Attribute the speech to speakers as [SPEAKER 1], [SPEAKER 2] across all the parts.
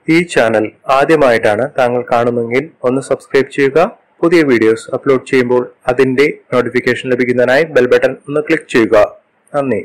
[SPEAKER 1] ഈ ചാനൽ ആദ്യമായിട്ടാണ് താങ്കൾ കാണുന്നതെങ്കിൽ ഒന്ന് സബ്സ്ക്രൈബ് ചെയ്യുക പുതിയ വീഡിയോസ് അപ്ലോഡ് ചെയ്യുമ്പോൾ അതിന്റെ നോട്ടിഫിക്കേഷൻ ലഭിക്കുന്നതിനായി ബെൽ ബട്ടൺ ഒന്ന് ക്ലിക്ക് ചെയ്യുക നന്ദി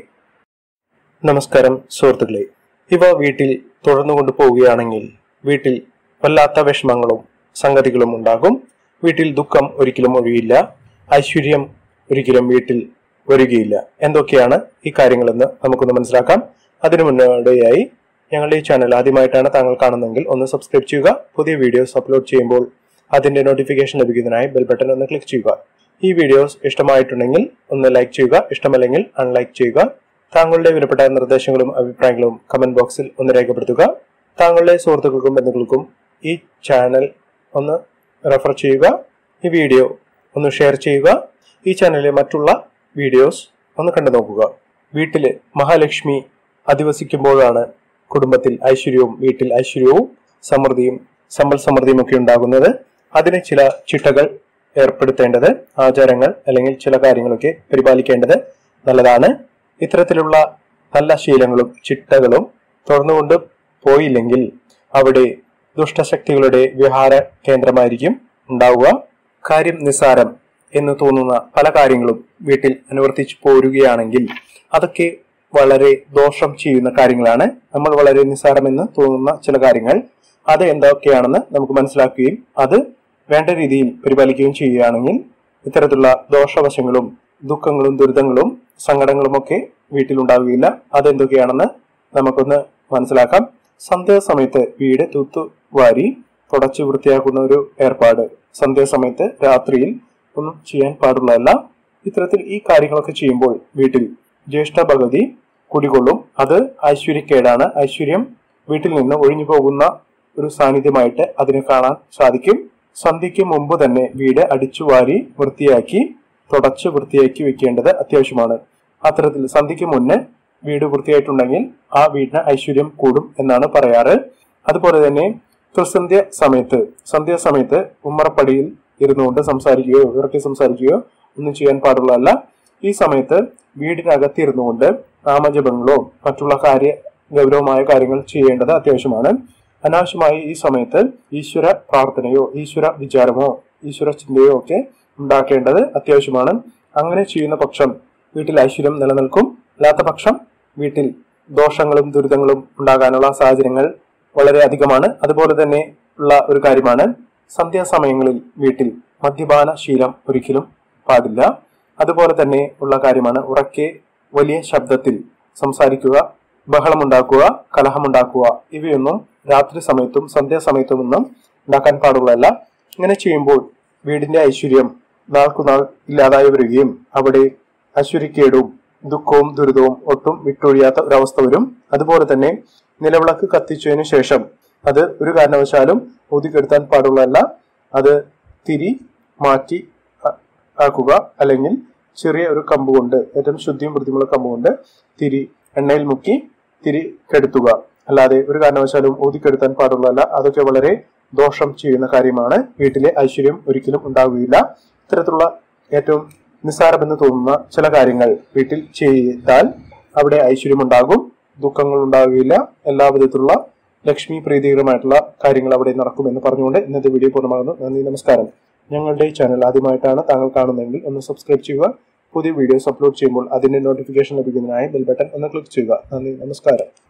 [SPEAKER 1] നമസ്കാരം സുഹൃത്തുക്കളെ ഇവ വീട്ടിൽ തുടർന്നു കൊണ്ടുപോവുകയാണെങ്കിൽ വീട്ടിൽ വല്ലാത്ത വിഷമങ്ങളും സംഗതികളും ഉണ്ടാകും വീട്ടിൽ ദുഃഖം ഒരിക്കലും ഒഴിയില്ല ഐശ്വര്യം ഒരിക്കലും വീട്ടിൽ വരികയില്ല എന്തൊക്കെയാണ് ഈ കാര്യങ്ങളെന്ന് നമുക്കൊന്ന് മനസ്സിലാക്കാം അതിനു മുന്നോടിയായി ഞങ്ങളുടെ ഈ ചാനൽ ആദ്യമായിട്ടാണ് താങ്കൾ കാണുന്നതെങ്കിൽ ഒന്ന് സബ്സ്ക്രൈബ് ചെയ്യുക പുതിയ വീഡിയോസ് അപ്ലോഡ് ചെയ്യുമ്പോൾ അതിന്റെ നോട്ടിഫിക്കേഷൻ ലഭിക്കുന്നതിനായി ബെൽ ബട്ടൺ ഒന്ന് ക്ലിക്ക് ചെയ്യുക ഈ വീഡിയോസ് ഇഷ്ടമായിട്ടുണ്ടെങ്കിൽ ഒന്ന് ലൈക്ക് ചെയ്യുക ഇഷ്ടമല്ലെങ്കിൽ അൺലൈക്ക് ചെയ്യുക താങ്കളുടെ വിലപ്പെട്ട നിർദ്ദേശങ്ങളും അഭിപ്രായങ്ങളും കമന്റ് ബോക്സിൽ ഒന്ന് രേഖപ്പെടുത്തുക താങ്കളുടെ സുഹൃത്തുക്കൾക്കും ബന്ധുക്കൾക്കും ഈ ചാനൽ ഒന്ന് റെഫർ ചെയ്യുക ഈ വീഡിയോ ഒന്ന് ഷെയർ ചെയ്യുക ഈ ചാനലിലെ മറ്റുള്ള വീഡിയോസ് ഒന്ന് കണ്ടു നോക്കുക വീട്ടില് മഹാലക്ഷ്മി അധിവസിക്കുമ്പോഴാണ് കുടുംബത്തിൽ ഐശ്വര്യവും വീട്ടിൽ ഐശ്വര്യവും സമൃദ്ധിയും സമ്പൽ സമൃദ്ധിയും ഒക്കെ ഉണ്ടാകുന്നത് അതിന് ചില ചിട്ടകൾ ഏർപ്പെടുത്തേണ്ടത് ആചാരങ്ങൾ അല്ലെങ്കിൽ ചില കാര്യങ്ങളൊക്കെ പരിപാലിക്കേണ്ടത് നല്ലതാണ് ഇത്തരത്തിലുള്ള നല്ല ശീലങ്ങളും ചിട്ടകളും തുറന്നുകൊണ്ട് പോയില്ലെങ്കിൽ അവിടെ ദുഷ്ടശക്തികളുടെ വിഹാര കേന്ദ്രമായിരിക്കും ഉണ്ടാവുക കാര്യം നിസ്സാരം എന്ന് തോന്നുന്ന പല കാര്യങ്ങളും വീട്ടിൽ അനുവർത്തിച്ചു പോരുകയാണെങ്കിൽ അതൊക്കെ വളരെ ദോഷം ചെയ്യുന്ന കാര്യങ്ങളാണ് നമ്മൾ വളരെ നിസ്സാരമെന്ന് തോന്നുന്ന ചില കാര്യങ്ങൾ അത് എന്തൊക്കെയാണെന്ന് നമുക്ക് മനസ്സിലാക്കുകയും അത് വേണ്ട രീതിയിൽ പരിപാലിക്കുകയും ചെയ്യുകയാണെങ്കിൽ ഇത്തരത്തിലുള്ള ദോഷവശങ്ങളും ദുഃഖങ്ങളും ദുരിതങ്ങളും സങ്കടങ്ങളും ഒക്കെ വീട്ടിലുണ്ടാവുകയില്ല അതെന്തൊക്കെയാണെന്ന് നമുക്കൊന്ന് മനസ്സിലാക്കാം സന്ധ്യാസമയത്ത് വീട് തൂത്തുവാരി തുടച്ചു വൃത്തിയാക്കുന്ന ഒരു ഏർപ്പാട് സന്ധ്യാസമയത്ത് രാത്രിയിൽ ഒന്നും ചെയ്യാൻ പാടുള്ളതല്ല ഇത്തരത്തിൽ ഈ കാര്യങ്ങളൊക്കെ ചെയ്യുമ്പോൾ വീട്ടിൽ ജ്യേഷ്ഠ ഭഗവതി കുടികൊള്ളും അത് ഐശ്വര്യക്കേടാണ് ഐശ്വര്യം വീട്ടിൽ നിന്ന് ഒഴിഞ്ഞു പോകുന്ന ഒരു സാന്നിധ്യമായിട്ട് അതിനെ കാണാൻ സാധിക്കും സന്ധ്യയ്ക്ക് മുമ്പ് തന്നെ വീട് അടിച്ചുവാരി വൃത്തിയാക്കി തുടച്ച് വൃത്തിയാക്കി വെക്കേണ്ടത് അത്യാവശ്യമാണ് അത്തരത്തിൽ സന്ധ്യയ്ക്ക് മുന്നേ വീട് വൃത്തിയായിട്ടുണ്ടെങ്കിൽ ആ വീടിന് ഐശ്വര്യം കൂടും എന്നാണ് പറയാറ് അതുപോലെ തന്നെ ത്രിസന്ധ്യ സമയത്ത് സന്ധ്യാ സമയത്ത് ഉമ്മറപ്പടിയിൽ ഇരുന്നുകൊണ്ട് സംസാരിക്കുകയോ ഇറക്കി സംസാരിക്കുകയോ ഒന്നും ചെയ്യാൻ പാടുള്ളതല്ല ഈ സമയത്ത് വീടിനകത്തിരുന്നു കൊണ്ട് നാമജപങ്ങളോ മറ്റുള്ള കാര്യ ഗൗരവമായ കാര്യങ്ങൾ ചെയ്യേണ്ടത് അത്യാവശ്യമാണ് അനാവശ്യമായി ഈ സമയത്ത് ഈശ്വര പ്രാർത്ഥനയോ ഈശ്വര വിചാരമോ ഈശ്വര ചിന്തയോ ഒക്കെ ഉണ്ടാക്കേണ്ടത് അത്യാവശ്യമാണ് അങ്ങനെ ചെയ്യുന്ന പക്ഷം വീട്ടിൽ ഐശ്വര്യം നിലനിൽക്കും അല്ലാത്ത പക്ഷം വീട്ടിൽ ദോഷങ്ങളും ദുരിതങ്ങളും ഉണ്ടാകാനുള്ള സാഹചര്യങ്ങൾ വളരെ അധികമാണ് അതുപോലെ തന്നെ ഉള്ള ഒരു കാര്യമാണ് സന്ധ്യാസമയങ്ങളിൽ വീട്ടിൽ മദ്യപാന ശീലം ഒരിക്കലും പാടില്ല അതുപോലെ തന്നെ ഉള്ള കാര്യമാണ് ഉറക്കെ വലിയ ശബ്ദത്തിൽ സംസാരിക്കുക ബഹളമുണ്ടാക്കുക കലഹമുണ്ടാക്കുക ഇവയൊന്നും രാത്രി സമയത്തും സന്ധ്യാസമയത്തും ഒന്നും ഉണ്ടാക്കാൻ പാടുള്ളതല്ല ഇങ്ങനെ ചെയ്യുമ്പോൾ വീടിന്റെ ഐശ്വര്യം നാൾക്കുനാൾ ഇല്ലാതായി വരികയും അവിടെ ഐശ്വര്യക്കേടും ദുഃഖവും ദുരിതവും ഒട്ടും വിട്ടൊഴിയാത്ത ഒരവസ്ഥ വരും അതുപോലെ തന്നെ നിലവിളക്ക് കത്തിച്ചതിനു ശേഷം അത് ഒരു കാരണവശാലും ഊതിക്കെടുത്താൻ പാടുള്ളതല്ല അത് തിരി മാറ്റി ആ- ആക്കുക അല്ലെങ്കിൽ ചെറിയ ഒരു കമ്പ് കൊണ്ട് ഏറ്റവും ശുദ്ധിയും വൃത്തിയുമുള്ള കമ്പ് കൊണ്ട് തിരി എണ്ണയിൽ മുക്കി തിരി കെടുത്തുക അല്ലാതെ ഒരു കാരണവശാലും ഊതിക്കെടുത്താൻ പാടുള്ളതല്ല അതൊക്കെ വളരെ ദോഷം ചെയ്യുന്ന കാര്യമാണ് വീട്ടിലെ ഐശ്വര്യം ഒരിക്കലും ഉണ്ടാവുകയില്ല ഇത്തരത്തിലുള്ള ഏറ്റവും നിസ്സാരമെന്ന് തോന്നുന്ന ചില കാര്യങ്ങൾ വീട്ടിൽ ചെയ്താൽ അവിടെ ഐശ്വര്യം ഉണ്ടാകും ദുഃഖങ്ങൾ ഉണ്ടാവുകയില്ല എല്ലാ വിധത്തിലുള്ള ലക്ഷ്മി പ്രീതികരമായിട്ടുള്ള കാര്യങ്ങൾ അവിടെ നടക്കുമെന്ന് പറഞ്ഞുകൊണ്ട് ഇന്നത്തെ വീഡിയോ പൂർണ്ണമാകുന്നു നന്ദി നമസ്കാരം ഞങ്ങളുടെ ഈ ചാനൽ ആദ്യമായിട്ടാണ് താങ്കൾ കാണുന്നതെങ്കിൽ ഒന്ന് സബ്സ്ക്രൈബ് ചെയ്യുക പുതിയ വീഡിയോസ് അപ്ലോഡ് ചെയ്യുമ്പോൾ അതിന്റെ നോട്ടിഫിക്കേഷൻ ലഭിക്കുന്നതിനായി ബെൽ ബട്ടൺ ഒന്ന് ക്ലിക്ക് ചെയ്യുക നന്ദി നമസ്കാരം